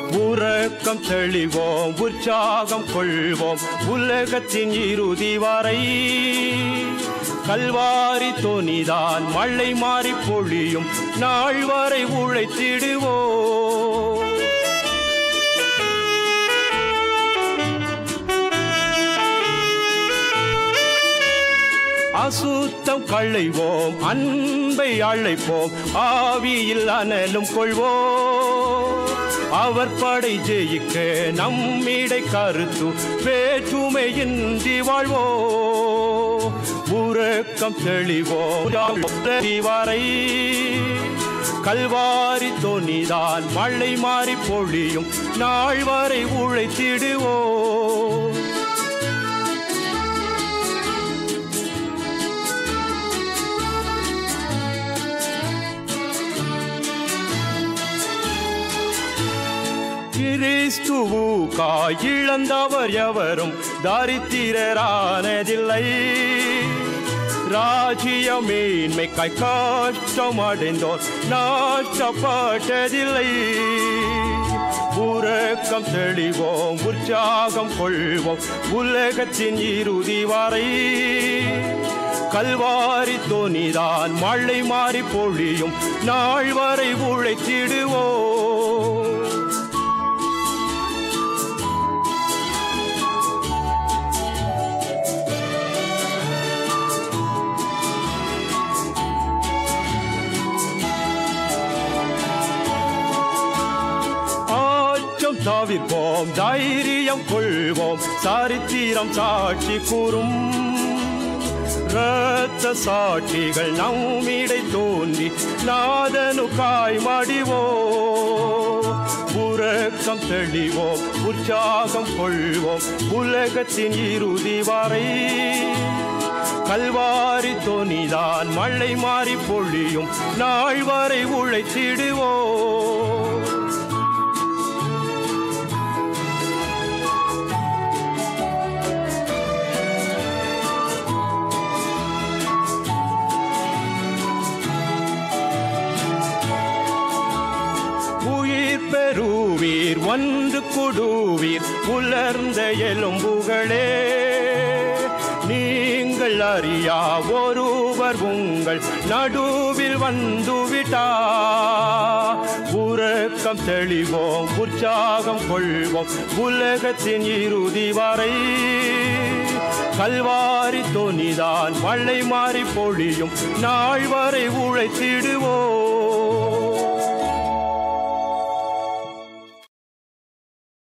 உறக்கம் தெளிவோம் உற்சாகம் கொள்வோம் உலகத்தின் இறுதி வரை கல்வாரி தொனிதான் மழை மாறி பொழியும் நாள் வரை உழைத்திடுவோம் அசுத்தம் களைவோம் அன்பை அழைப்போம் ஆவியில் அனலும் கொள்வோம் அவர் படை ஜெயிக்க நம்மிடை கருத்து வேற்றுமையின்றி வாழ்வோம் உறக்கம் தெளிவோம் வரை கல்வாரி தொனிதான் மழை மாறி பொழியும் நாள் வரை உழைத்திடுவோம் கிறிஸ்துவுக்காய் இழந்தவர் எவரும் தாரித்திரரானதில்லை ராஜ்ய மேன்மைக்காய் கஷ்டம் அடைந்தோர் நாட்டப்பட்டதில்லை உறக்கம் தெளிவோம் உற்சாகம் கொள்வோம் உலகத்தின் இறுதி வரை கல்வாரி தோனிதான் மழை மாறி பொழியும் நாள் வரை உழைத்திடுவோம் ஆச்சம் தவிர்ப்போம் தைரியம் கொள்வோம் சரித்திரம் சாட்சி கூறும் இரத்த சாட்சிகள் நம்மிடை தோன்றி நாதனுக்காய் மடிவோ உறக்கம் தெளிவோம் உற்சாகம் கொள்வோம் உலகத்தின் இறுதி வரை கல்வாரி தொனிதான் மழை மாறி பொழியும் நாள் வரை உழைத்திடுவோம் உயிர் பெறுவீர் ஒன்று கொடுவீர் உலர்ந்த எலும்புகளே நீங்கள் அறியா ஒருவர் உங்கள் நடுவில் வந்துவிட்டா உறக்கம் தெளிவோம் உற்சாகம் கொள்வோம் உலகத்தின் இறுதி வரை கல்வாரி தொனிதான் மழை மாறி பொழியும் நாள் வரை உழைத்திடுவோம்